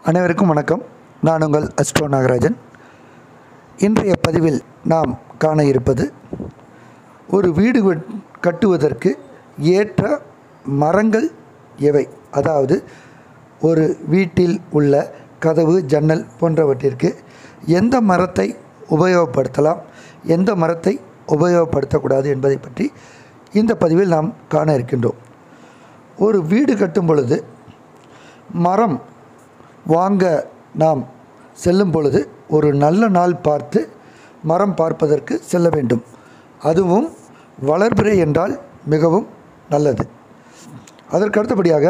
அனைவருக்கும் வணக்கம் நான் உங்கள் அஸ்ட்ரோ நாகராஜன் இன்றைய பதிவில் நாம் காண இருப்பது ஒரு வீடு வெட்- கட்டுவதற்கு ஏற்ற மரங்கள் எவை அதாவது ஒரு வீட்டில் உள்ள கதவு ஜன்னல் போன்றவற்றிற்கு எந்த மரத்தை உபயோகப்படுத்தலாம் எந்த மரத்தை உபயோகப்படுத்தக்கூடாது என்பதை பற்றி இந்த பதிவில் நாம் காண இருக்கின்றோம் ஒரு வீடு கட்டும் பொழுது மரம் வாங்க நாம் செல்லும் பொழுது ஒரு நல்ல நாள் பார்த்து மரம் பார்ப்பதற்கு செல்ல வேண்டும் அதுவும் வளர்பிறை என்றால் மிகவும் நல்லது அதற்கு அடுத்தபடியாக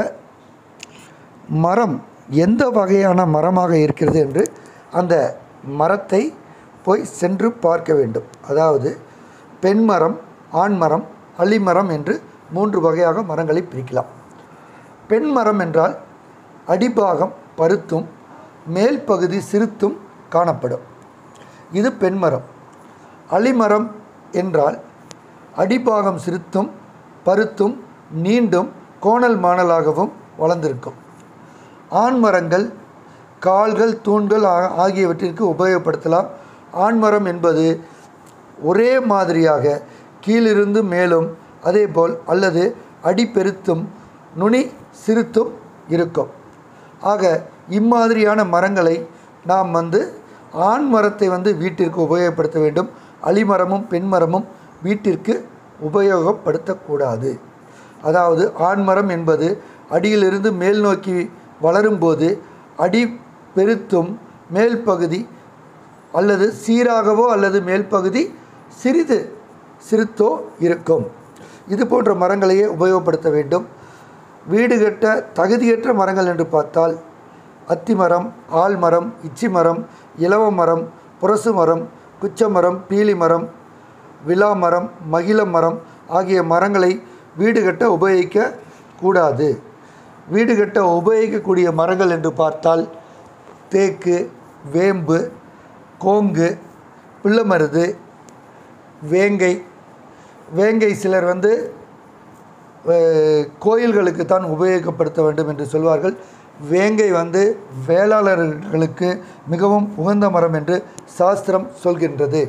மரம் எந்த வகையான மரமாக இருக்கிறது என்று அந்த மரத்தை போய் சென்று பார்க்க வேண்டும் அதாவது பெண் மரம் ஆண் மரம் அள்ளிமரம் என்று மூன்று வகையாக மரங்களை பிரிக்கலாம் பெண் மரம் என்றால் அடிபாகம் பருத்தும் மேல் பகுதி சிறுத்தும் காணப்படும் இது பெண் மரம் அலிமரம் என்றால் அடிபாகம் சிறுத்தும் பருத்தும் நீண்டும் கோணல் மாணலாகவும் வளர்ந்திருக்கும் ஆண் மரங்கள் கால்கள் தூண்கள் ஆ- ஆகியவற்றிற்கு உபயோகப்படுத்தலாம் ஆண்மரம் என்பது ஒரே மாதிரியாக கீழிருந்து மேலும் அதேபோல் அல்லது அடிப்பெருத்தும் நுனி சிறுத்தும் இருக்கும் ஆக இம்மாதிரியான மரங்களை நாம் வந்து ஆண் மரத்தை வந்து வீட்டிற்கு உபயோகப்படுத்த வேண்டும் அலிமரமும் பெண்மரமும் வீட்டிற்கு உபயோகப்படுத்தக்கூடாது அதாவது ஆண்மரம் என்பது அடியிலிருந்து மேல் நோக்கி வளரும்போது அடி பெருத்தும் மேல் பகுதி அல்லது சீராகவோ அல்லது மேல் பகுதி சிறிது சிறுத்தோ இருக்கும் இது போன்ற மரங்களையே உபயோகப்படுத்த வேண்டும் வீடு கட்ட தகுதியற்ற மரங்கள் என்று பார்த்தால் அத்திமரம் ஆல்மரம் இச்சி மரம் இலவ மரம் புரசு மரம் குச்சமரம் பீலி மரம் விலா மரம் மகிழ மரம் ஆகிய மரங்களை வீடு கட்ட உபயோகிக்க கூடாது வீடு கட்ட உபயோகிக்கக்கூடிய மரங்கள் என்று பார்த்தால் தேக்கு வேம்பு கோங்கு பிள்ளைமருது வேங்கை வேங்கை சிலர் வந்து அஹ், கோயில்களுக்கு தான் உபயோகப்படுத்த வேண்டும் என்று சொல்வார்கள் வேங்கை வந்து வேளாளர்களுக்கு மிகவும் உகந்த மரம் என்று சாஸ்திரம் சொல்கின்றது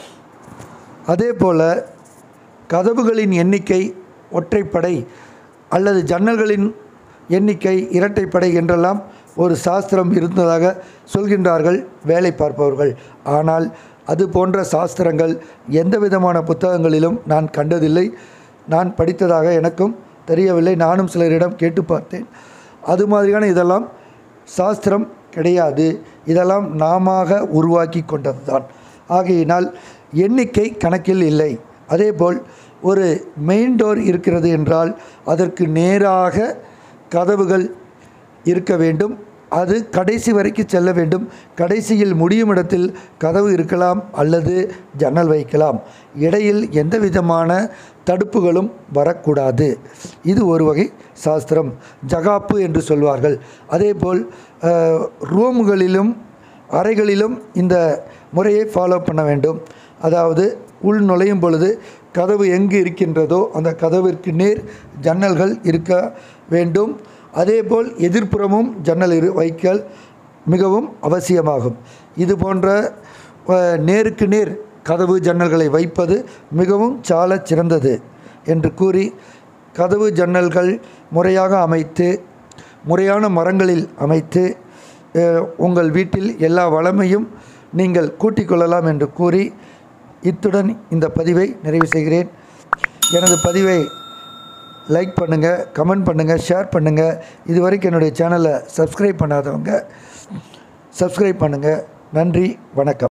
அதே போல் கதவுகளின் எண்ணிக்கை ஒற்றைப்படை அல்லது ஜன்னல்களின் எண்ணிக்கை இரட்டைப்படை என்றெல்லாம் ஒரு சாஸ்திரம் இருந்ததாக சொல்கின்றார்கள் வேலை பார்ப்பவர்கள் ஆனால் அது போன்ற சாஸ்திரங்கள் எந்த விதமான புத்தகங்களிலும் நான் கண்டதில்லை நான் படித்ததாக எனக்கும் தெரியவில்லை நானும் சிலரிடம் கேட்டு பார்த்தேன் அது மாதிரியான இதெல்லாம் சாஸ்திரம் கிடையாது இதெல்லாம் நாமாக உருவாக்கி கொண்டது தான் ஆகையினால் எண்ணிக்கை கணக்கில் இல்லை அதேபோல் ஒரு மெயின் டோர் இருக்கிறது என்றால் அதற்கு நேராக கதவுகள் இருக்க வேண்டும் அது கடைசி வரைக்கும் செல்ல வேண்டும் கடைசியில் முடியும் இடத்தில் கதவு இருக்கலாம் அல்லது ஜன்னல் வைக்கலாம் இடையில் எந்த விதமான தடுப்புகளும் வரக்கூடாது இது ஒரு வகை சாஸ்திரம் ஜகாப்பு என்று சொல்வார்கள் அதேபோல் அஹ், ரூம்களிலும் அறைகளிலும் இந்த முறையை ஃபாலோ பண்ண வேண்டும் அதாவது உள் நுழையும் பொழுது கதவு எங்கு இருக்கின்றதோ அந்த கதவிற்கு நேர் ஜன்னல்கள் இருக்க வேண்டும் அதேபோல் எதிர்ப்புறமும் ஜன்னல் இரு வைக்கல் மிகவும் அவசியமாகும் இது போன்ற அஹ், நேருக்கு நேர் கதவு ஜன்னல்களை வைப்பது மிகவும் சால சிறந்தது என்று கூறி கதவு ஜன்னல்கள் முறையாக அமைத்து முறையான மரங்களில் அமைத்து அஹ், உங்கள் வீட்டில் எல்லா வளமையும் நீங்கள் கூட்டிக் கொள்ளலாம் என்று கூறி இத்துடன் இந்த பதிவை நிறைவு செய்கிறேன் எனது பதிவை லைக் பண்ணுங்கள் கமெண்ட் பண்ணுங்கள் ஷேர் பண்ணுங்கள் இது வரைக்கும் என்னுடைய சேனலை சப்ஸ்கிரைப் பண்ணாதவங்க சப்ஸ்கிரைப் பண்ணுங்கள் நன்றி வணக்கம்